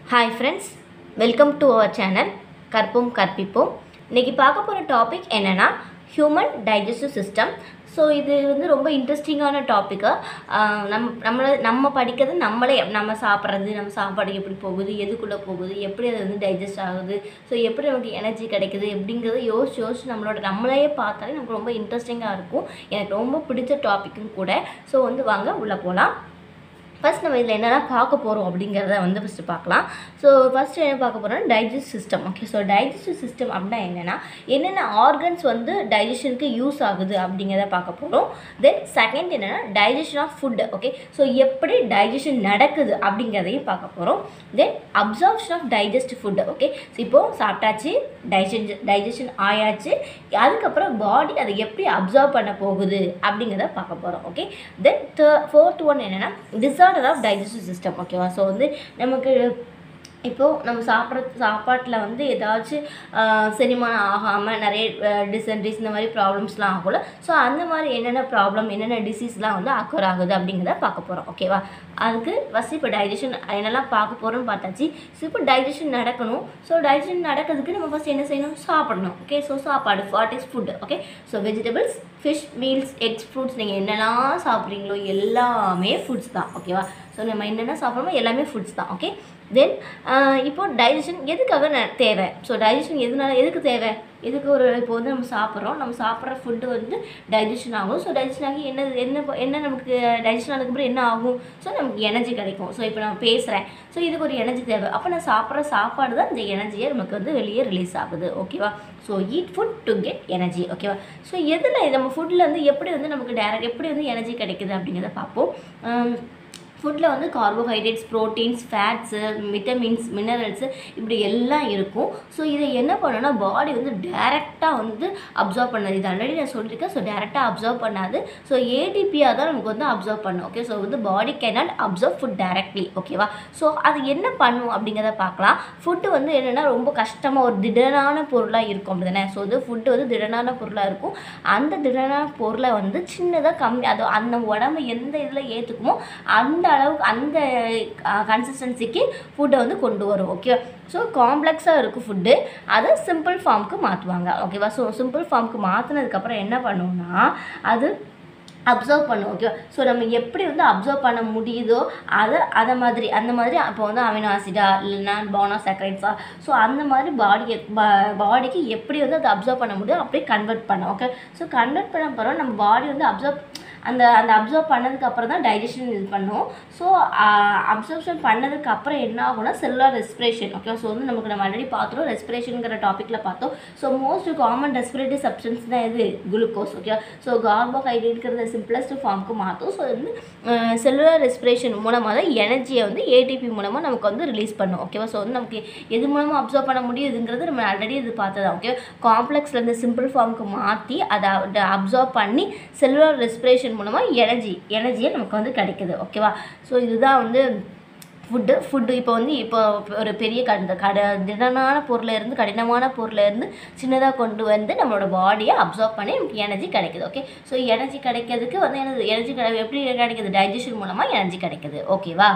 hi friends welcome to our channel கற்போம் கற்பிப்போம் இன்றைக்கி பார்க்க போகிற டாபிக் என்னென்னா ஹியூமன் டைஜஸ்டிவ் சிஸ்டம் ஸோ இது வந்து ரொம்ப இன்ட்ரெஸ்டிங்கான டாப்பிக்கு நம் நம்மளை நம்ம படிக்கிறது நம்மளே நம்ம சாப்பிட்றது நம்ம சாப்பாடு எப்படி போகுது எதுக்குள்ளே போகுது எப்படி அது வந்து டைஜஸ்ட் ஆகுது ஸோ எப்படி நமக்கு எனர்ஜி கிடைக்குது எப்படிங்கிறத யோசிச்சு யோசிச்சு நம்மளோட நம்மளையே பார்த்தாலே நமக்கு ரொம்ப இன்ட்ரெஸ்டிங்காக இருக்கும் எனக்கு ரொம்ப பிடிச்ச டாப்பிக்கும் கூட ஸோ வந்து வாங்க உள்ளே போகலாம் ஃபஸ்ட் நம்ம இதில் என்னென்ன பார்க்க போகிறோம் அப்படிங்கிறத வந்து ஃபஸ்ட்டு பார்க்கலாம் ஸோ ஃபஸ்ட்டு என்ன பார்க்க போகிறோம்னா digest system okay so digestive system அப்படின்னா என்னென்னா என்னென்ன ஆர்கன்ஸ் வந்து டைஜஷனுக்கு யூஸ் ஆகுது அப்படிங்கிறத பார்க்க போகிறோம் தென் செகண்ட் என்னென்னா digestion of food okay so எப்படி டைஜஷன் நடக்குது அப்படிங்கிறதையும் பார்க்க போகிறோம் then absorption of digest food okay so இப்போது சாப்பிட்டாச்சு டைஜன் டைஜஷன் ஆயாச்சு அதுக்கப்புறம் பாடி அதை எப்படி அப்சர்வ் பண்ண போகுது அப்படிங்கிறத பார்க்க போகிறோம் ஓகே தென் ஃபோர்த் ஒன் என்னென்னா டிசார்டர் ஆஃப் டைஜஸ்டிவ் சிஸ்டம் ஓகேவா ஸோ வந்து நமக்கு இப்போது நம்ம சாப்பிட்ற சாப்பாட்டில் வந்து ஏதாச்சும் செரிமானம் ஆகாமல் நிறைய டிசென்ட்ரிஸ் இந்த மாதிரி ப்ராப்ளம்ஸ்லாம் ஆகும்ல ஸோ அந்த மாதிரி என்னென்ன ப்ராப்ளம் என்னென்ன டிசீஸ்லாம் வந்து அக்கர் ஆகுது அப்படிங்கிறத பார்க்க போகிறோம் ஓகேவா அதுக்கு ஃபஸ்ட் இப்போ டைஜஷன் என்னெல்லாம் பார்க்க போகிறோம்னு பார்த்தாச்சு ஸோ இப்போ டைஜஷன் நடக்கணும் ஸோ டைஜஷன் நடக்கிறதுக்கு நம்ம ஃபஸ்ட் என்ன செய்யணும் சாப்பிடணும் ஓகே ஸோ சாப்பாடு what is food okay so vegetables fish meals eggs fruits நீங்கள் என்னெல்லாம் சாப்பிட்றீங்களோ எல்லாமே ஃபுட்ஸ் தான் ஓகேவா ஸோ நம்ம என்னென்ன சாப்பிட்றோமோ எல்லாமே ஃபுட்ஸ் தான் ஓகே தென் இப்போ டைஜஷன் எதுக்காக ந- தேவை ஸோ டைஜஷன் எதுனால எதுக்கு தேவை எதுக்கு ஒரு இப்போ வந்து நம்ம சாப்பிட்றோம் நம்ம சாப்பிட்ற ஃபுட்டு வந்து டைஜஷன் ஆகும் ஸோ டைஜஷன் ஆகி என்ன என்ன ப- என்ன நமக்கு டைஜஷன் ஆனதுக்கப்புறம் என்ன ஆகும் ஸோ நமக்கு எனர்ஜி கிடைக்கும் ஸோ இப்போ நான் பேசுகிறேன் ஸோ இதுக்கு ஒரு எனர்ஜி தேவை அப்போ நான் சாப்பிட்ற சாப்பாடு தான் இந்த எனர்ஜியை நமக்கு வந்து வெளியே ரிலீஸ் ஆகுது ஓகேவா so eat food to get energy ஓகேவா ஸோ எதில் நம்ம ஃபுட்டில் வந்து எப்படி வந்து நமக்கு டேரக்ட் எப்படி வந்து எனர்ஜி கிடைக்குது அப்படிங்கிறத பார்ப்போம் ஆம், ஃபுட்டில் வந்து carbohydrates proteins fats vitamins minerals இப்படி எல்லாம் இருக்கும் ஸோ இதை என்ன பண்ணணும்னா பாடி வந்து டேரெக்டாக வந்து அப்சர்வ் பண்ணாது இது ஆல்ரெடி நான் சொல்லியிருக்கேன் ஸோ டேரெக்டாக அப்சர்வ் பண்ணாது ஸோ ஏடிபியாக தான் நமக்கு வந்து அப்சர்வ் பண்ணும் ஓகே ஸோ வந்து body cannot observe food directly ஓகேவா ஸோ அது என்ன பண்ணும் அப்படிங்கிறத பார்க்கலாம் ஃபுட்டு வந்து என்னென்னா ரொம்ப கஷ்டமாக ஒரு திடனான பொருளாக இருக்கும் அப்படி தானே ஸோ இது ஃபுட்டு வந்து திடனான பொருளாக இருக்கும் அந்த திடனான பொருளை வந்து சின்னதாக கம்மி அது அந்த உடம்பு எந்த இதில் ஏற்றுக்குமோ அந்த அளவுக்கு அந்த கன்சிஸ்டன்சிக்கு ஃபுட்டை வந்து கொண்டு வரும் ஓகே ஸோ காம்ப்ளெக்ஸாக இருக்கும் ஃபுட்டு அதை சிம்பிள் ஃபார்முக்கு மாற்றுவாங்க ஓகேவா ஸோ சிம்பிள் ஃபார்முக்கு மாற்றினதுக்கப்புறம் என்ன பண்ணுவோம்னா அது அப்சர்வ் பண்ணும் ஓகே ஸோ நம்ம எப்படி வந்து அப்சர்வ் பண்ண முடியுதோ அதை அதை மாதிரி அந்த மாதிரி அப்போ வந்து அமினோ ஆசிடா இல்லைன்னா போனோசாக்ரைட்ஸா ஸோ அந்த மாதிரி பாடி பாடிக்கு எப்படி வந்து அதை அப்சர்வ் பண்ண முடியும் அப்படியே கன்வெர்ட் பண்ணோம் ஓகே ஸோ கன்வெர்ட் பண்ண பிறகு நம்ம பாடி வந்து அப்சர்வ் அந்த அந்த அப்சர்வ் பண்ணதுக்கு அப்புறம் தான் டைஜஷன் இது பண்ணும் ஸோ அப்சர்ப்ஷன் பண்ணதுக்கு அப்புறம் என்ன ஆகும்னா செல்லுலார் ரெஸ்பிரேஷன் ஓகே ஸோ வந்து நமக்கு நம்ம ஆல்ரெடி பார்த்துருவோம் ரெஸ்பிரேஷனுங்கிற டாப்பிக்கில் பார்த்தோம் so most common respiratory substance தான் இது குளுக்கோஸ் ஓகே ஸோ கார்போஹைட்ரேட்ங்கிறத சிம்பிளஸ்ட் ஃபார்முக்கு மாற்றும் ஸோ வந்து செல்லுலார் ரெஸ்பிரேஷன் மூலமாக தான் எனர்ஜியை வந்து ஏடிபி மூலமாக நமக்கு வந்து ரிலீஸ் பண்ணும் ஓகேவா ஸோ வந்து நமக்கு எது மூலமாக அப்சர்வ் பண்ண முடியுதுங்கிறது நம்ம ஆல்ரெடி இது பார்த்ததா ஓகே காம்ப்ளெக்ஸ்லேருந்து சிம்பிள் ஃபார்முக்கு மாற்றி அதை அப்சர்வ் பண்ணி செல்லுலார் ரெஸ்பிரேஷன் மூலமாக எனர்ஜி எனர்ஜியை நமக்கு வந்து கிடைக்குது ஓகேவா ஸோ இதுதான் வந்து ஃபுட்டு ஃபுட்டு இப்போ வந்து இப்போ ஒரு பெரிய கட கட திடனான பொருளில் இருந்து கடினமான பொருளில் இருந்து சின்னதாக கொண்டு வந்து நம்மளோட பாடியை அப்சர்வ் பண்ணி நமக்கு எனர்ஜி கிடைக்குது ஓகே ஸோ எனர்ஜி கிடைக்கிறதுக்கு வந்து எனது எனர்ஜி கிடை எப்படி கிடைக்குது டைஜஷன் மூலமாக எனர்ஜி கிடைக்குது ஓகேவா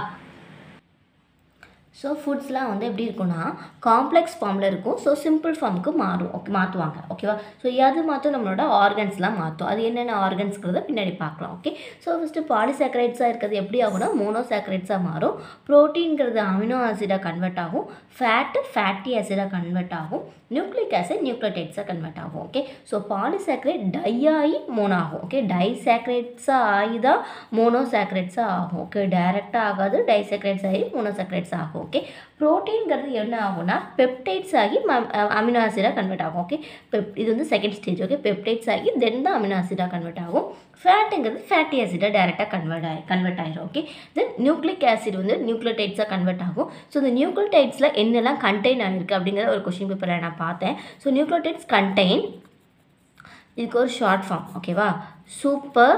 ஸோ ஃபுட்ஸ்லாம் வந்து எப்படி இருக்கும்னா காம்ப்ளெக்ஸ் ஃபார்மில் இருக்கும் ஸோ சிம்பிள் ஃபார்முக்கு மாறும் ஓகே மாற்றுவாங்க ஓகேவா ஸோ எது மாற்றும் நம்மளோட ஆர்கன்ஸ்லாம் மாற்றும் அது என்னென்ன ஆர்கன்ஸ்கிறத பின்னாடி பார்க்கலாம் ஓகே ஸோ ஃபஸ்ட்டு பாலிசாக்கரைட்ஸாக இருக்கிறது எப்படி ஆகும்னா மோனோசாக்கரைட்ஸாக மாறும் ப்ரோட்டீன்கிறது அமினோ ஆசிடாக கன்வெர்ட் ஆகும் ஃபேட்டு ஃபேட்டி ஆசிடாக கன்வெர்ட் ஆகும் நியூக்ளிக் ஆசிட் நியூக்ளியோடைட்ஸாக கன்வெர்ட் ஆகும் ஓகே ஸோ பாலிசாக்கரைட் டை ஆகி மோனோ ஆகும் ஓகே டைசாக்கரைட்ஸாக ஆகி தான் மோனோசாக்கரைட்ஸாக ஆகும் ஓகே டைரெக்டாக ஆகாது டைசாக்கரைட்ஸ் ஆகி மோனோசாக்கரைட்ஸ் ஆகும் ஓகே ப்ரோட்டீன்கிறது என்ன ஆகும்னா பெப்டைட்ஸ் ஆகி அமினோ ஆசிடாக கன்வெர்ட் ஆகும் ஓகே பெப் இது வந்து செகண்ட் ஸ்டேஜ் ஓகே பெப்டைட்ஸ் ஆகி தென் தான் அமினோ ஆசிடாக கன்வெர்ட் ஆகும் ஃபேட்டுங்கிறது ஃபேட்டி ஆசிடாக டேரெக்டாக கன்வெர்ட் ஆகி கன்வெர்ட் ஆயிரும் ஓகே தென் நியூக்ளிக் ஆசிட் வந்து நியூக்ளியோடைட்ஸாக கன்வெர்ட் ஆகும் ஸோ இந்த நியூக்ளியோடைட்ஸில் என்னெல்லாம் கண்டெயின் ஆகிருக்கு அப்படிங்கிற ஒரு கொஷின் பேப்பரில் நான் பார்த்தேன் ஸோ நியூக்ளியோடைட்ஸ் கண்டெயின் இதுக்கு ஒரு ஷார்ட் ஃபார்ம் ஓகேவா சூப்பர்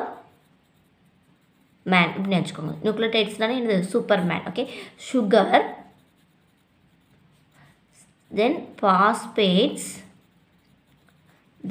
மேன் இப்படின்னு வச்சுக்கோங்க நியூக்ளியோடைட்ஸ்னாலே இது superman okay sugar then phosphates then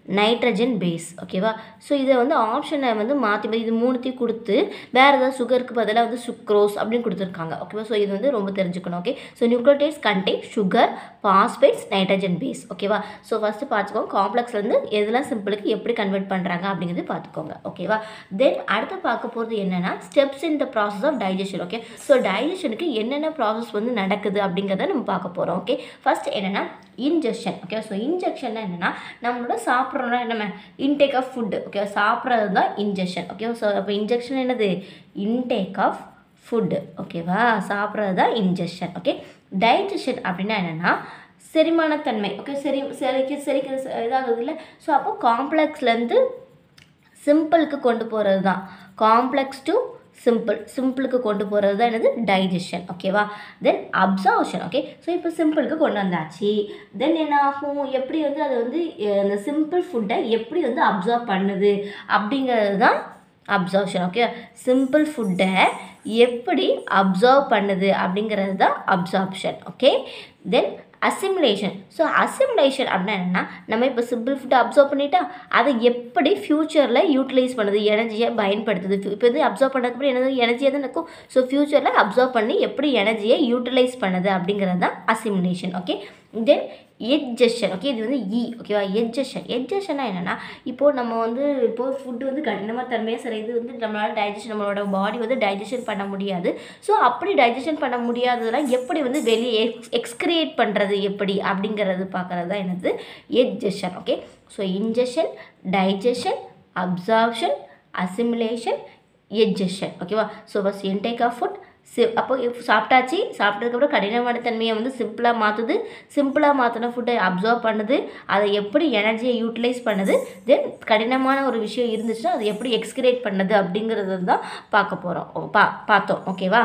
nitrogen base ஓகேவா ஸோ இதை வந்து ஆப்ஷனை வந்து மாற்றி மாற்றி இது மூணுத்தையும் கொடுத்து வேறு ஏதாவது சுகருக்கு பதிலாக வந்து சுக்ரோஸ் அப்படின்னு கொடுத்துருக்காங்க ஓகேவா ஸோ இது வந்து ரொம்ப தெரிஞ்சுக்கணும் okay so nucleotides contain sugar phosphates nitrogen base ஓகேவா ஸோ ஃபஸ்ட்டு பார்த்துக்கோங்க காம்ப்ளெக்ஸ்லேருந்து எதெல்லாம் சிம்பிளுக்கு எப்படி கன்வெர்ட் பண்ணுறாங்க அப்படிங்கிறது பார்த்துக்கோங்க ஓகேவா தென் அடுத்து பார்க்க போகிறது என்னென்னா steps in the process of digestion okay so டைஜஷனுக்கு என்னென்ன ப்ராசஸ் வந்து நடக்குது அப்படிங்கிறத நம்ம பார்க்க போகிறோம் ஓகே ஃபர்ஸ்ட் என்னென்னா இன்ஜெக்ஷன் ஓகே ஸோ இன்ஜெக்ஷன்னா என்னென்னா நம்மளோட சாப்பிட்றோம்னா என்ன இன்டேக் ஆஃப் ஃபுட்டு ஓகே சாப்பிட்றது தான் இன்ஜெக்ஷன் ஓகே ஸோ அப்போ இன்ஜெக்ஷன் என்னது இன்டேக் ஆஃப் ஃபுட்டு ஓகேவா சாப்பிட்றது தான் இன்ஜெக்ஷன் ஓகே டைஜஷன் அப்படின்னா என்னென்னா செரிமானத்தன்மை ஓகே செரி செரிக்க செரிக்க இதாகுது இல்லை ஸோ அப்போ காம்ப்ளெக்ஸ்லேருந்து சிம்பிளுக்கு கொண்டு போகிறது தான் காம்ப்ளெக்ஸ் டு சிம்பிள் சிம்பிளுக்கு கொண்டு போகிறது தான் என்னது டைஜஷன் ஓகேவா தென் அப்சர்வேஷன் ஓகே ஸோ இப்போ சிம்பிளுக்கு கொண்டு வந்தாச்சு தென் என்ன ஆகும் எப்படி வந்து அது வந்து அஹ், இந்த சிம்பிள் ஃபுட்டை எப்படி வந்து அப்சர்வ் பண்ணுது அப்படிங்கிறது தான் அப்சர்வேஷன் ஓகே சிம்பிள் ஃபுட்டை எப்படி அப்சர்வ் பண்ணுது அப்படிங்கிறது தான் absorption okay then assimilation so assimilation அப்படின்னா என்னென்னா நம்ம இப்போ சிம்பிள் ஃபுட்டை அப்சர்வ் பண்ணிட்டா அதை எப்படி ஃப்யூச்சரில் யூட்டிலைஸ் பண்ணுது எனர்ஜியை பயன்படுத்துது இப்போ வந்து அப்சர்வ் பண்ணதுக்கப்புறம் என்னது எனர்ஜியாக தான் இருக்கும் ஸோ ஃப்யூச்சரில் அப்சர்வ் பண்ணி எப்படி எனர்ஜியை யூட்டிலைஸ் பண்ணுது அப்படிங்கிறது தான் assimilation okay then egestion okay இது வந்து இ ஓகேவா எட்ஜஷன் எட்ஜஷன்னா என்னென்னா இப்போது நம்ம வந்து இப்போது ஃபுட்டு வந்து கடினமாக தன்மையாக சரி இது வந்து நம்மளால் டைஜஷன் நம்மளோட பாடி வந்து டைஜஷன் பண்ண முடியாது ஸோ அப்படி டைஜஷன் பண்ண முடியாததெல்லாம் எப்படி வந்து வெளியே எக்ஸ் எக்ஸ்கிரியேட் பண்ணுறது எப்படி அப்படிங்கிறது பார்க்குறது தான் என்னது egestion okay so ingestion digestion absorption assimilation egestion ஓகேவா so first intake of food சி அப்போ if சாப்பிட்டாச்சு சாப்பிட்டதுக்கப்புறம் கடினமான தன்மையை வந்து சிம்பிளாக மாற்றுது சிம்பிளாக மாற்றின ஃபுட்டை அப்சர்வ் பண்ணுது அதை எப்படி எனர்ஜியை யூட்டிலைஸ் பண்ணுது தென் கடினமான ஒரு விஷயம் இருந்துச்சுன்னா அதை எப்படி எக்ஸ்கிரேட் பண்ணுது அப்படிங்கிறது தான் பார்க்க போகிறோம் பா பார்த்தோம் ஓகேவா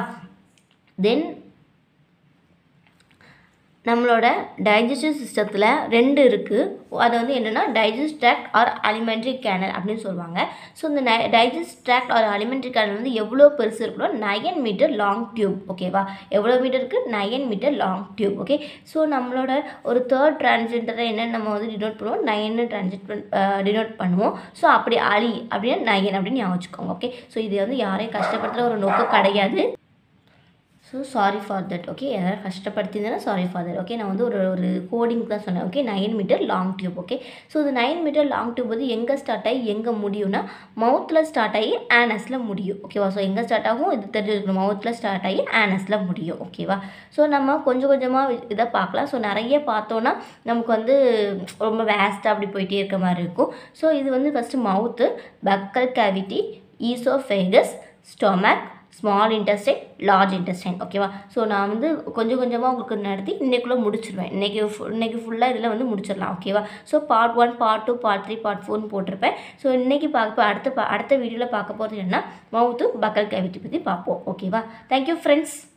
தென் நம்மளோட டைஜஸ்டிவ் சிஸ்டத்தில் ரெண்டு இருக்குது அது வந்து என்னென்னா digest tract or alimentary canal அப்படின்னு சொல்லுவாங்க ஸோ இந்த நை digest tract or alimentary canal வந்து எவ்வளோ பெருசு இருக்குன்னா நயன் மீட்டர் லாங் டியூப் ஓகேவா எவ்வளோ மீட்டர் இருக்குது nine metre long tube okay so நம்மளோட ஒரு தேர்ட் டிரான்ஜெண்டரை என்ன நம்ம வந்து டினோட் பண்ணுவோம் நயன்னு டிரான்ஜெக்ட் பண் டினோட் பண்ணுவோம் ஸோ அப்படி அலி அப்படின்னா நயன் அப்படின்னு ஞாபகம் வச்சுக்கோங்க ஓகே ஸோ இது வந்து யாரையும் கஷ்டப்படுத்துகிற ஒரு நோக்கம் கிடையாது so sorry for that okay யாராவது கஷ்டப்படுத்தியிருந்தேன்னா சாரி ஃபார் தட் ஓகே நான் வந்து ஒரு ஒரு கோடிங் தான் சொன்னேன் okay nine metre long tube okay so இது நைன் மீட்டர் லாங் டியூப் வந்து எங்கே ஸ்டார்ட் ஆகி எங்கே முடியும்னா மவுத்தில் ஸ்டார்ட் ஆகி ஆனஸில் முடியும் ஓகேவா ஸோ எங்கே ஸ்டார்ட் ஆகும் இது தெரிஞ்சுக்கணும் மவுத்தில் ஸ்டார்ட் ஆகி ஆனஸில் முடியும் ஓகேவா ஸோ நம்ம கொஞ்சம் கொஞ்சமாக இதை பார்க்கலாம் ஸோ நிறைய பார்த்தோன்னா நமக்கு வந்து ரொம்ப வேஸ்ட்டாக அப்படி போயிட்டே இருக்க மாதிரி இருக்கும் ஸோ இது வந்து first mouth buccal cavity oesophagus stomach small intestine large intestine ஓகேவா ஸோ நான் வந்து கொஞ்சம் கொஞ்சமாக உங்களுக்கு நடத்தி இன்றைக்குள்ளே முடிச்சிருவேன் இன்றைக்கி இன்றைக்கி ஃபுல்லாக இதில் வந்து முடிச்சிடலாம் ஓகேவா so part one part two part three part ஃபோர்னு போட்டிருப்பேன் ஸோ இன்றைக்கி பார்க்க அடுத்த பா- அடுத்த வீடியோவில் பார்க்க போகிறது என்னன்னா மவுத்து பக்கல் கேவிட்டி பற்றி பார்ப்போம் ஓகேவா தேங்க்யூ ஃப்ரெண்ட்ஸ்